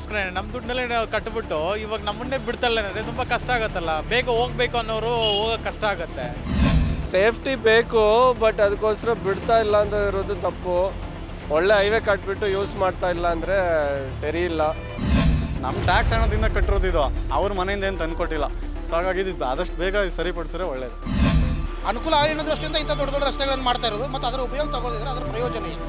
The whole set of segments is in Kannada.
ನಮಗೋಸ್ಕರ ನಮ್ಮ ದುಡ್ಡಲ್ಲೇ ನಾವು ಕಟ್ಬಿಟ್ಟು ಇವಾಗ ನಮ್ಮನ್ನೇ ಬಿಡ್ತಲ್ಲ ಅಂದರೆ ತುಂಬ ಕಷ್ಟ ಆಗುತ್ತಲ್ಲ ಬೇಗ ಹೋಗ್ಬೇಕು ಅನ್ನೋರು ಹೋಗೋಕೆ ಕಷ್ಟ ಆಗುತ್ತೆ ಸೇಫ್ಟಿ ಬೇಕು ಬಟ್ ಅದಕ್ಕೋಸ್ಕರ ಬಿಡ್ತಾ ಇಲ್ಲ ಅಂತ ಇರೋದು ತಪ್ಪು ಒಳ್ಳೆ ಹೈವೇ ಕಟ್ಬಿಟ್ಟು ಯೂಸ್ ಮಾಡ್ತಾ ಇಲ್ಲ ಅಂದರೆ ಸರಿ ಇಲ್ಲ ನಮ್ಮ ಟ್ಯಾಕ್ಸ್ ಹಣದಿಂದ ಕಟ್ಟಿರೋದು ಇದು ಅವ್ರ ಮನೆಯಿಂದ ಏನು ತಂದ್ಕೊಟ್ಟಿಲ್ಲ ಸೊ ಹಾಗಾಗಿ ಇದು ಆದಷ್ಟು ಬೇಗ ಇದು ಸರಿಪಡಿಸಿದ್ರೆ ಒಳ್ಳೇದು ಅನುಕೂಲ ಆಗಲಿ ಅನ್ನೋ ದೃಷ್ಟಿಯಿಂದ ಇಂಥ ದೊಡ್ಡ ದೊಡ್ಡ ರಸ್ತೆಗಳನ್ನು ಮಾಡ್ತಾ ಇರೋದು ಮತ್ತು ಅದರ ಉಪಯೋಗ ತಗೊಳ್ಳಿದ್ರೆ ಅದರ ಪ್ರಯೋಜನ ಏನು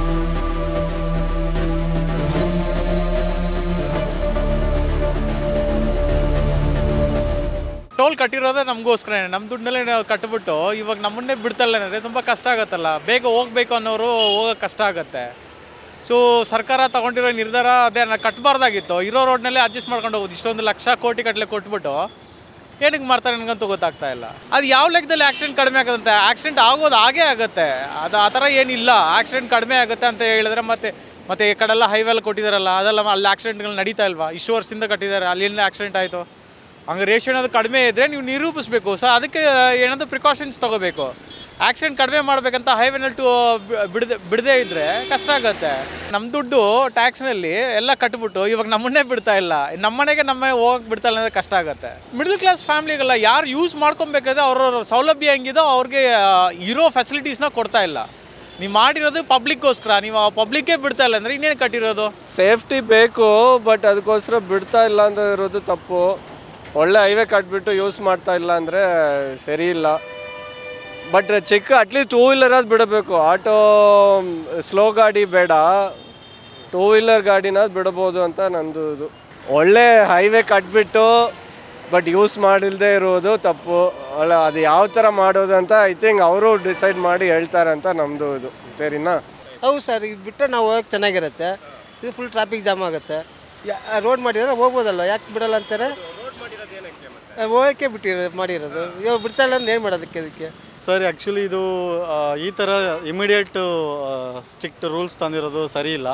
ಟೋಲ್ ಕಟ್ಟಿರೋದೇ ನಮಗೋಸ್ಕರ ನಮ್ಮ ದುಡ್ಡಲ್ಲೇ ನಾವು ಕಟ್ಬಿಟ್ಟು ಇವಾಗ ನಮ್ಮನ್ನೇ ಬಿಡ್ತಲ್ಲ ಅಂದರೆ ತುಂಬ ಕಷ್ಟ ಆಗುತ್ತಲ್ಲ ಬೇಗ ಹೋಗ್ಬೇಕು ಅನ್ನೋರು ಹೋಗೋಕೆ ಕಷ್ಟ ಆಗುತ್ತೆ ಸೊ ಸರ್ಕಾರ ತಗೊಂಡಿರೋ ನಿರ್ಧಾರ ಅದೇ ನಾ ಕಟ್ಟಬಾರ್ದಾಗಿತ್ತು ಇರೋ ರೋಡ್ನಲ್ಲೇ ಅಡ್ಜಸ್ಟ್ ಮಾಡ್ಕೊಂಡು ಹೋಗೋದು ಇಷ್ಟೊಂದು ಲಕ್ಷ ಕೋಟಿ ಕಟ್ಲೆ ಕೊಟ್ಬಿಟ್ಟು ಏನಕ್ಕೆ ಮಾಡ್ತಾರೆ ನನಗಂತೂ ಗೊತ್ತಾಗ್ತಾ ಇಲ್ಲ ಅದು ಯಾವ ಲೆಕ್ಕದಲ್ಲಿ ಆಕ್ಸಿಡೆಂಟ್ ಕಡಿಮೆ ಆಗುತ್ತಂತೆ ಆಕ್ಸಿಡೆಂಟ್ ಆಗೋದು ಹಾಗೇ ಆಗುತ್ತೆ ಅದು ಆ ಥರ ಏನಿಲ್ಲ ಆಕ್ಸಿಡೆಂಟ್ ಕಡಿಮೆ ಆಗುತ್ತೆ ಅಂತ ಹೇಳಿದ್ರೆ ಮತ್ತೆ ಮತ್ತೆ ಈ ಕಡೆಲ್ಲ ಹೈವೆಲ್ಲ ಕೊಟ್ಟಿದ್ದಾರಲ್ಲ ಅದೆಲ್ಲ ಅಲ್ಲಿ ಆಕ್ಸಿಡೆಂಟ್ಗಳು ನಡೀತಾ ಇಲ್ವಾ ಇಷ್ಟು ವರ್ಷದಿಂದ ಕಟ್ಟಿದ್ದಾರೆ ಅಲ್ಲಿ ಆಕ್ಸಿಡೆಂಟ್ ಆಯಿತು ಹಂಗೆ ರೇಷನ್ ಏನಾದ್ರು ಕಡಿಮೆ ಇದ್ದರೆ ನೀವು ನಿರೂಪಿಸ್ಬೇಕು ಸೊ ಅದಕ್ಕೆ ಏನಾದರೂ ಪ್ರಿಕಾಷನ್ಸ್ ತೊಗೋಬೇಕು ಆಕ್ಸಿಡೆಂಟ್ ಕಡಿಮೆ ಮಾಡಬೇಕಂತ ಹೈವೇನಲ್ಲಿ ಟು ಬಿಡದೆ ಬಿಡದೇ ಇದ್ದರೆ ಕಷ್ಟ ಆಗುತ್ತೆ ನಮ್ಮ ದುಡ್ಡು ಟ್ಯಾಕ್ಸ್ನಲ್ಲಿ ಎಲ್ಲ ಕಟ್ಬಿಟ್ಟು ಇವಾಗ ನಮ್ಮನ್ನೇ ಬಿಡ್ತಾ ಇಲ್ಲ ನಮ್ಮನೆಗೆ ನಮ್ಮ ಹೋಗಕ್ಕೆ ಬಿಡ್ತಾ ಇಲ್ಲ ಅಂದರೆ ಕಷ್ಟ ಆಗುತ್ತೆ ಮಿಡಲ್ ಕ್ಲಾಸ್ ಫ್ಯಾಮ್ಲಿಗೆಲ್ಲ ಯಾರು ಯೂಸ್ ಮಾಡ್ಕೊಬೇಕಾದ್ರೆ ಅವ್ರವ್ರ ಸೌಲಭ್ಯ ಹೆಂಗಿದೋ ಅವ್ರಿಗೆ ಆ, ಇರೋ ಫೆಸಿಲಿಟೀಸ್ನ ಕೊಡ್ತಾ ಇಲ್ಲ ನೀವು ಮಾಡಿರೋದು ಪಬ್ಲಿಕ್ಗೋಸ್ಕರ ನೀವು ಆ ಪಬ್ಲಿಕ್ಕೇ ಬಿಡ್ತಾ ಇಲ್ಲ ಅಂದರೆ ಇನ್ನೇನು ಕಟ್ಟಿರೋದು ಸೇಫ್ಟಿ ಬೇಕು ಬಟ್ ಅದಕ್ಕೋಸ್ಕರ ಬಿಡ್ತಾ ಇಲ್ಲ ಅಂತ ಇರೋದು ತಪ್ಪು ಒಳ್ಳೆ ಹೈವೇ ಕಟ್ಬಿಟ್ಟು ಯೂಸ್ ಮಾಡ್ತಾ ಇಲ್ಲ ಅಂದರೆ ಸರಿ ಇಲ್ಲ ಬಟ್ ಚಿಕ್ಕ ಅಟ್ಲೀಸ್ಟ್ ಟೂ ವೀಲರಾದ್ರು ಬಿಡಬೇಕು ಆಟೋ ಸ್ಲೋ ಗಾಡಿ ಬೇಡ ಟೂ ವೀಲರ್ ಗಾಡಿನ ಬಿಡಬೋದು ಅಂತ ನಂದು ಇದು ಒಳ್ಳೆ ಹೈವೇ ಕಟ್ಬಿಟ್ಟು ಬಟ್ ಯೂಸ್ ಮಾಡಿಲ್ಲದೆ ಇರೋದು ತಪ್ಪು ಅಲ್ಲ ಅದು ಯಾವ ಥರ ಮಾಡೋದು ಅಂತ ಐ ಥಿಂಕ್ ಅವರು ಡಿಸೈಡ್ ಮಾಡಿ ಹೇಳ್ತಾರೆ ಅಂತ ನಮ್ಮದು ಇದು ಸರಿನಾ ಹೌದು ಸರ್ ಇದು ಬಿಟ್ಟರೆ ನಾವು ಹೋಗಕ್ಕೆ ಚೆನ್ನಾಗಿರುತ್ತೆ ಇದು ಫುಲ್ ಟ್ರಾಫಿಕ್ ಜಾಮ್ ಆಗುತ್ತೆ ರೋಡ್ ಮಾಡಿದ್ರೆ ಹೋಗ್ಬೋದಲ್ಲ ಯಾಕೆ ಬಿಡಲ್ಲ ಅಂತಾರೆ ಹೋಗೋಕ್ಕೆ ಬಿಟ್ಟಿರೋ ಮಾಡಿರೋದು ಇವಾಗ ಬಿಡ್ತಾ ಇಲ್ಲ ಅಂದ್ರೆ ಏನು ಮಾಡೋದಕ್ಕೆ ಅದಕ್ಕೆ ಸರ್ ಆ್ಯಕ್ಚುಲಿ ಇದು ಆ, ಈ ಥರ ಇಮಿಡಿಯೇಟ್ ಸ್ಟ್ರಿಕ್ಟ್ ರೂಲ್ಸ್ ತಂದಿರೋದು ಸರಿ ಇಲ್ಲ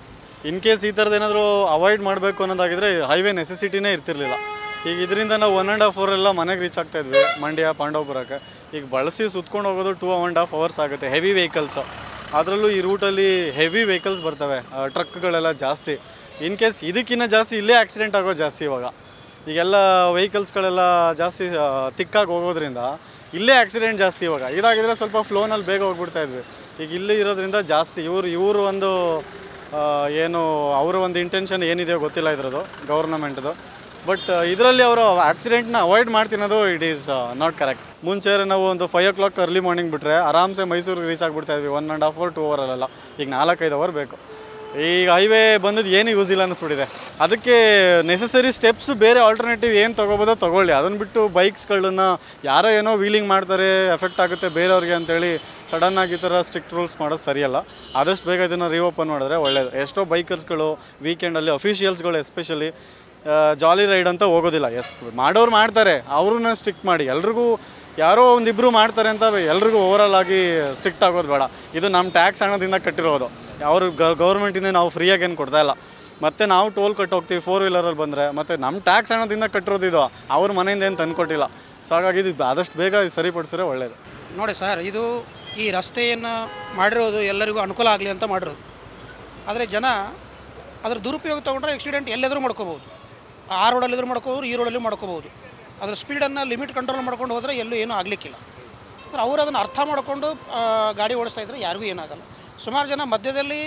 ಇನ್ ಕೇಸ್ ಈ ಥರದ್ದು ಏನಾದರೂ ಅವಾಯ್ಡ್ ಮಾಡಬೇಕು ಅನ್ನೋದಾಗಿದ್ರೆ ಹೈವೇ ನೆಸೆಸಿಟಿನೇ ಇರ್ತಿರ್ಲಿಲ್ಲ ಈಗ ಇದರಿಂದ ನಾವು ಒನ್ ಆ್ಯಂಡ್ ಹಾಫ್ ಅವರ್ ಎಲ್ಲ ಮನೆಗೆ ರೀಚ್ ಆಗ್ತಾ ಇದ್ವಿ ಮಂಡ್ಯ ಪಾಂಡವಪುರಕ್ಕೆ ಈಗ ಬಳಸಿ ಸುತ್ಕೊಂಡು ಹೋಗೋದು ಟೂ ಆ್ಯಂಡ್ ಹಾಫ್ ಅವರ್ಸ್ ಆಗುತ್ತೆ ಹೆವಿ ವೆಹಿಕಲ್ಸು ಅದರಲ್ಲೂ ಈ ರೂಟಲ್ಲಿ ಹೆವಿ ವೆಹಿಕಲ್ಸ್ ಬರ್ತವೆ ಟ್ರಕ್ಗಳೆಲ್ಲ ಜಾಸ್ತಿ ಇನ್ ಕೇಸ್ ಇದಕ್ಕಿಂತ ಜಾಸ್ತಿ ಇಲ್ಲೇ ಆಕ್ಸಿಡೆಂಟ್ ಆಗೋದು ಜಾಸ್ತಿ ಇವಾಗ ಈಗೆಲ್ಲ ವೆಹಿಕಲ್ಸ್ಗಳೆಲ್ಲ ಜಾಸ್ತಿ ತಿಕ್ಕಾಗಿ ಹೋಗೋದ್ರಿಂದ ಇಲ್ಲೇ ಆಕ್ಸಿಡೆಂಟ್ ಜಾಸ್ತಿ ಇವಾಗ ಇದಾಗಿದ್ರೆ ಸ್ವಲ್ಪ ಫ್ಲೋನಲ್ಲಿ ಬೇಗ ಹೋಗ್ಬಿಡ್ತಾ ಇದ್ವಿ ಈಗ ಇಲ್ಲಿ ಇರೋದ್ರಿಂದ ಜಾಸ್ತಿ ಇವರು ಇವರು ಒಂದು ಆ, ಏನು ಅವರ ಒಂದು ಇಂಟೆನ್ಷನ್ ಏನಿದೆಯೋ ಗೊತ್ತಿಲ್ಲ ಇದ್ರದ್ದು ಗೌರ್ನಮೆಂಟ್ದು ಬಟ್ ಇದರಲ್ಲಿ ಅವರು ಆಕ್ಸಿಡೆಂಟ್ನ ಅವಾಯ್ಡ್ ಮಾಡ್ತಿರೋದು ಇಟ್ ಈಸ್ ನಾಟ್ ಕರೆಕ್ಟ್ ಮುಂಚೆ ನಾವು ಒಂದು five o'clock early morning ಬಿಟ್ಟರೆ ಆರಾಮ್ಸೆ ಮೈಸೂರಿಗೆ ರೀಚ್ ಆಗಿಬಿಡ್ತಾ ಇದ್ವಿ one and half hour two ಅವರಲ್ಲೆಲ್ಲ ಈಗ ನಾಲ್ಕೈದು ಅವರ್ ಬೇಕು ಈಗ ಹೈವೇ ಬಂದದ್ದು ಏನು ಯೂಸ್ ಇಲ್ಲ ಅನ್ನಿಸ್ಬಿಟ್ಟಿದೆ ಅದಕ್ಕೆ ನೆಸಸರಿ ಸ್ಟೆಪ್ಸ್ ಬೇರೆ ಆಲ್ಟರ್ನೇಟಿವ್ ಏನು ತೊಗೋಬೋದೋ ತೊಗೊಳ್ಳಿ ಅದನ್ನು ಬಿಟ್ಟು ಬೈಕ್ಸ್ಗಳನ್ನ ಯಾರೋ ಏನೋ ವೀಲಿಂಗ್ ಮಾಡ್ತಾರೆ ಎಫೆಕ್ಟ್ ಆಗುತ್ತೆ ಬೇರೆಯವ್ರಿಗೆ ಅಂತೇಳಿ ಸಡನ್ನಾಗಿ ಈ ಥರ ಸ್ಟ್ರಿಕ್ಟ್ ರೂಲ್ಸ್ ಮಾಡೋದು ಸರಿಯಲ್ಲ ಆದಷ್ಟು ಬೇಗ ಇದನ್ನು ರೀಓಪನ್ ಮಾಡಿದ್ರೆ ಒಳ್ಳೆಯದು ಎಷ್ಟೋ ಬೈಕರ್ಸ್ಗಳು ವೀಕೆಂಡಲ್ಲಿ ಅಫಿಷಿಯಲ್ಸ್ಗಳು ಎಸ್ಪೆಷಲಿ ಜಾಲಿ ರೈಡ್ ಅಂತ ಹೋಗೋದಿಲ್ಲ ಎಸ್ ಮಾಡೋರು ಮಾಡ್ತಾರೆ ಅವ್ರನ್ನ ಸ್ಟ್ರಿಕ್ಟ್ ಮಾಡಿ ಎಲ್ರಿಗೂ ಯಾರೋ ಒಂದಿಬ್ಬರು ಮಾಡ್ತಾರೆ ಅಂತ ಎಲ್ರಿಗೂ ಓವರಾಲ್ ಆಗಿ ಸ್ಟ್ರಿಕ್ಟ್ ಆಗೋದು ಬೇಡ ಇದು ನಮ್ಮ ಟ್ಯಾಕ್ಸ್ ಹಣದಿಂದ ಕಟ್ಟಿರೋದು ಅವರು ಗೌರ್ಮೆಂಟಿಂದ ನಾವು ಫ್ರೀಯಾಗಿ ಏನು ಕೊಡ್ತಾ ಇಲ್ಲ ಮತ್ತು ನಾವು ಟೋಲ್ ಕಟ್ಟು ಹೋಗ್ತೀವಿ ಫೋರ್ ವೀಲರಲ್ಲಿ ಬಂದರೆ ಮತ್ತು ನಮ್ಮ ಟ್ಯಾಕ್ಸ್ ಹಣದಿಂದ ಕಟ್ಟಿರೋದು ಇದು ಅವ್ರ ಮನೆಯಿಂದ ಏನು ತಂದ್ಕೊಟ್ಟಿಲ್ಲ ಸೊ ಹಾಗಾಗಿ ಇದು ಆದಷ್ಟು ಬೇಗ ಇದು ಸರಿಪಡಿಸಿದ್ರೆ ಒಳ್ಳೆಯದು ನೋಡಿ ಸರ್ ಇದು ಈ ರಸ್ತೆಯನ್ನು ಮಾಡಿರೋದು ಎಲ್ಲರಿಗೂ ಅನುಕೂಲ ಆಗಲಿ ಅಂತ ಮಾಡಿರೋದು ಆದರೆ ಜನ ಅದರ ದುರುಪಯೋಗ ತೊಗೊಂಡ್ರೆ ಆಕ್ಸಿಡೆಂಟ್ ಎಲ್ಲೆದರೂ ಮಾಡ್ಕೋಬೋದು ಆ ರೋಡಲ್ಲಿದ್ರು ಮಾಡ್ಕೋಬೋದು ಈ ರೋಡಲ್ಲಿ ಮಾಡ್ಕೋಬೋದು ಅದ್ರ ಸ್ಪೀಡನ್ನು ಲಿಮಿಟ್ ಕಂಟ್ರೋಲ್ ಮಾಡ್ಕೊಂಡು ಹೋದರೆ ಎಲ್ಲೂ ಏನೂ ಆಗಲಿಕ್ಕಿಲ್ಲ ಅಂದ್ರೆ ಅವರು ಅದನ್ನು ಅರ್ಥ ಮಾಡಿಕೊಂಡು ಆ, ಗಾಡಿ ಓಡಿಸ್ತಾ ಇದ್ದರೆ ಯಾರಿಗೂ ಏನಾಗಲ್ಲ ಸುಮಾರು ಜನ ಮಧ್ಯದಲ್ಲಿ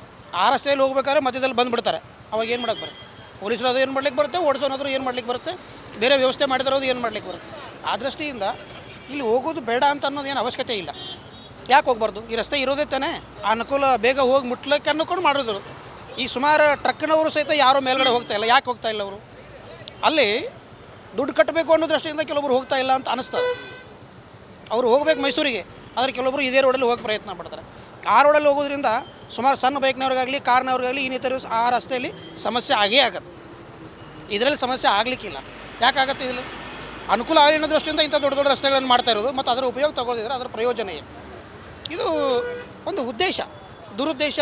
ಆ ರಸ್ತೆಯಲ್ಲಿ ಹೋಗ್ಬೇಕಾದ್ರೆ ಮಧ್ಯದಲ್ಲಿ ಬಂದುಬಿಡ್ತಾರೆ ಅವಾಗ ಏನು ಮಾಡೋಕ್ಕೆ ಬರುತ್ತೆ ಪೊಲೀಸರು ಅದು ಏನು ಮಾಡ್ಲಿಕ್ಕೆ ಬರುತ್ತೆ ಓಡಿಸೋನಾದ್ರು ಏನು ಮಾಡ್ಲಿಕ್ಕೆ ಬರುತ್ತೆ ಬೇರೆ ವ್ಯವಸ್ಥೆ ಮಾಡಿದಿರೋದು ಏನು ಮಾಡ್ಲಿಕ್ಕೆ ಬರುತ್ತೆ ಆ ದೃಷ್ಟಿಯಿಂದ ಇಲ್ಲಿ ಹೋಗೋದು ಬೇಡ ಅಂತ ಅನ್ನೋದು ಏನು ಅವಶ್ಯಕತೆ ಇಲ್ಲ ಯಾಕೆ ಹೋಗ್ಬಾರ್ದು ಈ ರಸ್ತೆ ಇರೋದೇ ತಾನೇ ಆ ಅನುಕೂಲ ಬೇಗ ಹೋಗಿ ಮುಟ್ಲಿಕ್ಕೆ ಅನ್ಕೊಂಡು ಮಾಡಿದ್ರು ಈ ಸುಮಾರು ಟ್ರಕ್ನವರು ಸಹಿತ ಯಾರೂ ಮೇಲ್ಗಡೆ ಹೋಗ್ತಾ ಇಲ್ಲ ಯಾಕೆ ಹೋಗ್ತಾ ಇಲ್ಲ ಅವರು ಅಲ್ಲಿ ದುಡ್ಡು ಕಟ್ಟಬೇಕು ಅನ್ನೋ ದೃಷ್ಟಿಯಿಂದ ಕೆಲವೊಬ್ರು ಹೋಗ್ತಾ ಇಲ್ಲ ಅಂತ ಅನಿಸ್ತದೆ ಅವರು ಹೋಗ್ಬೇಕು ಮೈಸೂರಿಗೆ ಆದರೆ ಕೆಲವೊಬ್ಬರು ಇದೇ ರೋಡಲ್ಲಿ ಹೋಗಿ ಪ್ರಯತ್ನ ಪಡ್ತಾರೆ ಆ ರೋಡಲ್ಲಿ ಹೋಗೋದ್ರಿಂದ ಸುಮಾರು ಸಣ್ಣ ಬೈಕ್ನವ್ರಿಗಾಗಲಿ ಕಾರ್ನವ್ರಿಗಾಗಲಿ ಇನ್ನಿತರ ಆ ರಸ್ತೆಯಲ್ಲಿ ಸಮಸ್ಯೆ ಆಗೇ ಆಗತ್ತೆ ಇದರಲ್ಲಿ ಸಮಸ್ಯೆ ಆಗಲಿಕ್ಕಿಲ್ಲ ಯಾಕಾಗತ್ತೆ ಇದರಲ್ಲಿ ಅನುಕೂಲ ಆಗಲಿ ಅನ್ನೋ ದೃಷ್ಟಿಯಿಂದ ಇಂಥ ದೊಡ್ಡ ದೊಡ್ಡ ರಸ್ತೆಗಳನ್ನು ಮಾಡ್ತಾ ಇರೋದು ಮತ್ತು ಅದರ ಉಪಯೋಗ ತಗೊಳ್ಳಿದ್ರೆ ಅದರ ಪ್ರಯೋಜನ ಏನು ಇದು ಒಂದು ಉದ್ದೇಶ ದುರುದ್ದೇಶ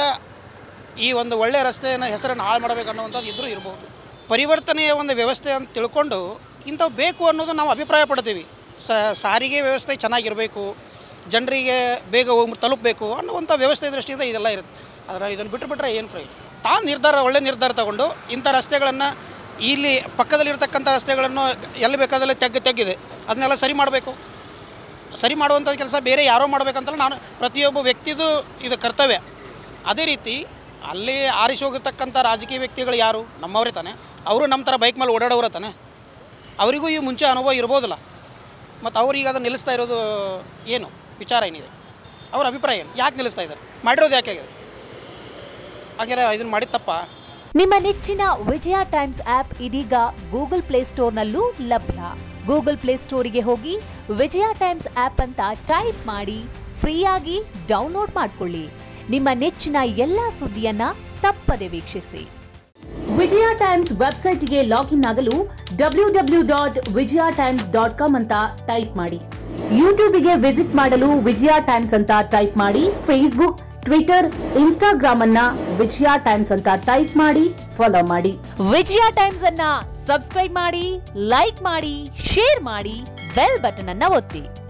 ಈ ಒಂದು ಒಳ್ಳೆಯ ರಸ್ತೆಯನ್ನು ಹೆಸರನ್ನು ಹಾಳು ಮಾಡಬೇಕು ಅನ್ನುವಂಥದ್ದು ಇದ್ರೂ ಇರಬಹುದು ಪರಿವರ್ತನೆಯ ಒಂದು ವ್ಯವಸ್ಥೆ ಅಂತ ತಿಳ್ಕೊಂಡು ಇಂಥವು ಬೇಕು ಅನ್ನೋದು ನಾವು ಅಭಿಪ್ರಾಯ ಪಡ್ತೀವಿ ಸ ಸಾರಿಗೆ ವ್ಯವಸ್ಥೆ ಚೆನ್ನಾಗಿರಬೇಕು ಜನರಿಗೆ ಬೇಗ ಹೋಗಿ ತಲುಪಬೇಕು ಅನ್ನುವಂಥ ವ್ಯವಸ್ಥೆ ದೃಷ್ಟಿಯಿಂದ ಇದೆಲ್ಲ ಇರುತ್ತೆ ಆದರೆ ಇದನ್ನು ಬಿಟ್ಟು ಬಿಟ್ಟರೆ ಏನು ಪ್ರಯೋಜನ ತಾನು ನಿರ್ಧಾರ ಒಳ್ಳೆ ನಿರ್ಧಾರ ತಗೊಂಡು ಇಂಥ ರಸ್ತೆಗಳನ್ನು ಇಲ್ಲಿ ಪಕ್ಕದಲ್ಲಿರ್ತಕ್ಕಂಥ ರಸ್ತೆಗಳನ್ನು ಎಲ್ಲಿ ಬೇಕಾದಲ್ಲಿ ತೆಗ್ಗು ತೆಗ್ಗಿದೆ ಅದನ್ನೆಲ್ಲ ಸರಿ ಮಾಡಬೇಕು ಸರಿ ಮಾಡುವಂಥ ಕೆಲಸ ಬೇರೆ ಯಾರೋ ಮಾಡಬೇಕಂತಲ್ಲ ನಾನು ಪ್ರತಿಯೊಬ್ಬ ವ್ಯಕ್ತಿದು ಇದು ಕರ್ತವ್ಯ ಅದೇ ರೀತಿ ಅಲ್ಲಿ ಆರಿಸಿ ಹೋಗಿರ್ತಕ್ಕಂಥ ರಾಜಕೀಯ ವ್ಯಕ್ತಿಗಳು ಯಾರು ನಮ್ಮವರೇ ತಾನೆ ಅವರು ನಮ್ಮ ಥರ ಬೈಕ್ ಮೇಲೆ ಓಡಾಡೋರ ತಾನೆ ಅವರಿಗೂ ಈ ಮುಂಚೆ ಅನುಭವ ಇರ್ಬೋದಲ್ಲ ಮತ್ತು ಅವ್ರು ಈಗ ಅದನ್ನು ನಿಲ್ಲಿಸ್ತಾ ಇರೋದು ಏನು ವಿಚಾರ ಏನಿದೆ ಅವ್ರ ಅಭಿಪ್ರಾಯ ಏನು ಯಾಕೆ ನಿಲ್ಲಿಸ್ತಾ ಇದ್ದಾರೆ ಮಾಡಿರೋದು ಯಾಕೆ ಆಗಿದೆ ಹಾಗಾದ್ರೆ ಇದನ್ನು ಮಾಡಿದ ತಪ್ಪ ನಿಮ್ಮ ನೆಚ್ಚಿನ ವಿಜಯ ಟೈಮ್ಸ್ ಆಪ್ ಇದೀಗ ಗೂಗಲ್ ಪ್ಲೇಸ್ಟೋರ್ನಲ್ಲೂ ಲಭ್ಯ ಗೂಗಲ್ ಪ್ಲೇಸ್ಟೋರಿಗೆ ಹೋಗಿ ವಿಜಯ ಟೈಮ್ಸ್ ಆಪ್ ಅಂತ ಟೈಪ್ ಮಾಡಿ ಫ್ರೀಯಾಗಿ ಡೌನ್ಲೋಡ್ ಮಾಡಿಕೊಳ್ಳಿ ನಿಮ್ಮ ನೆಚ್ಚಿನ ಎಲ್ಲ ಸುದ್ದಿಯನ್ನ ತಪ್ಪದೆ ವೀಕ್ಷಿಸಿ ವಿಜಯ ಟೈಮ್ಸ್ ವೆಬ್ಸೈಟ್ಗೆ ಲಾಗಿನ್ ಆಗಲು W W dot Vijaya times dot com ಅಂತ ಟೈಪ್ ಮಾಡಿ ಯೂಟ್ಯೂಬ್ಗೆ ವಿಸಿಟ್ ಮಾಡಲು ವಿಜಯ ಟೈಮ್ಸ್ ಅಂತ ಟೈಪ್ ಮಾಡಿ ಫೇಸ್ಬುಕ್ ಟ್ವಿಟರ್ ಇನ್ಸ್ಟಾಗ್ರಾಮ್ ಅನ್ನ ವಿಜಯ ಟೈಮ್ಸ್ ಅಂತ ಟೈಪ್ ಮಾಡಿ ಫಾಲೋ ಮಾಡಿ ವಿಜಯ ಟೈಮ್ಸ್ ಅನ್ನ ಸಬ್ಸ್ಕ್ರೈಬ್ ಮಾಡಿ ಲೈಕ್ ಮಾಡಿ ಶೇರ್ ಮಾಡಿ ಬೆಲ್ ಬಟನ್ ಅನ್ನ ಒತ್ತಿ